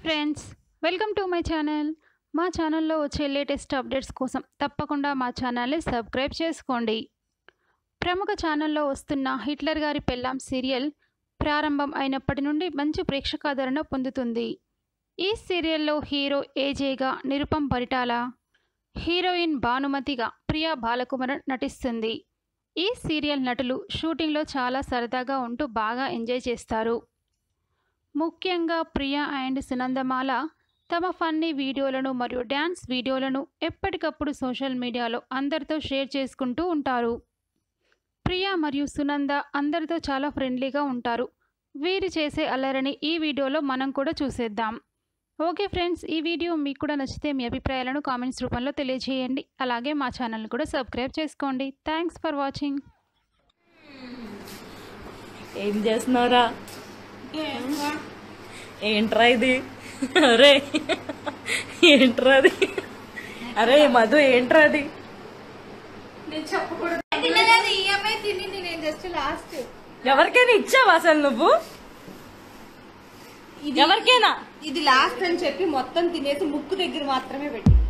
friends welcome to my channel మా ఛానల్లో వచ్చే లేటెస్ట్ అప్డేట్స్ కోసం తప్పకుండా మా ఛానల్ని సబ్స్క్రైబ్ చేసుకోండి ప్రముఖ ఛానల్లో వస్తున్న హిట్లర్ గారి పెళ్ళాం సీరియల్ ప్రారంభం అయినప్పటి నుండి మంచి ప్రేక్షకాదరణ పొందుతుంది ఈ సీరియల్లో హీరో ఏజేగా నిరుపం పరిటాల హీరోయిన్ భానుమతిగా ప్రియా బాలకుమారన్ నటిస్తుంది ఈ సీరియల్ నటులు షూటింగ్లో చాలా సరదాగా ఉంటూ బాగా ఎంజాయ్ చేస్తారు ముఖ్యంగా ప్రియా అండ్ సునందమాల తమ ఫన్నీ వీడియోలను మరియు డ్యాన్స్ వీడియోలను ఎప్పటికప్పుడు సోషల్ మీడియాలో అందరితో షేర్ చేసుకుంటూ ఉంటారు ప్రియా మరియు సునంద అందరితో చాలా ఫ్రెండ్లీగా ఉంటారు వీరు చేసే అల్లరిని ఈ వీడియోలో మనం కూడా చూసేద్దాం ఓకే ఫ్రెండ్స్ ఈ వీడియో మీకు కూడా నచ్చితే మీ అభిప్రాయాలను కామెంట్స్ రూపంలో తెలియజేయండి అలాగే మా ఛానల్ని కూడా సబ్స్క్రైబ్ చేసుకోండి థ్యాంక్స్ ఫర్ వాచింగ్ ఏం చేస్తున్నావురా ఏంట్రా ఇది అరే ఏంట్రా అది అరే మధు ఏంట్రా అది తినలేదు ఈఎంఐ తినింది నేను జస్ట్ లాస్ట్ ఎవరికైనా ఇచ్చావా అసలు నువ్వు ఎవరికైనా ఇది లాస్ట్ అని చెప్పి మొత్తం తినేసి ముక్కు దగ్గర మాత్రమే పెట్టి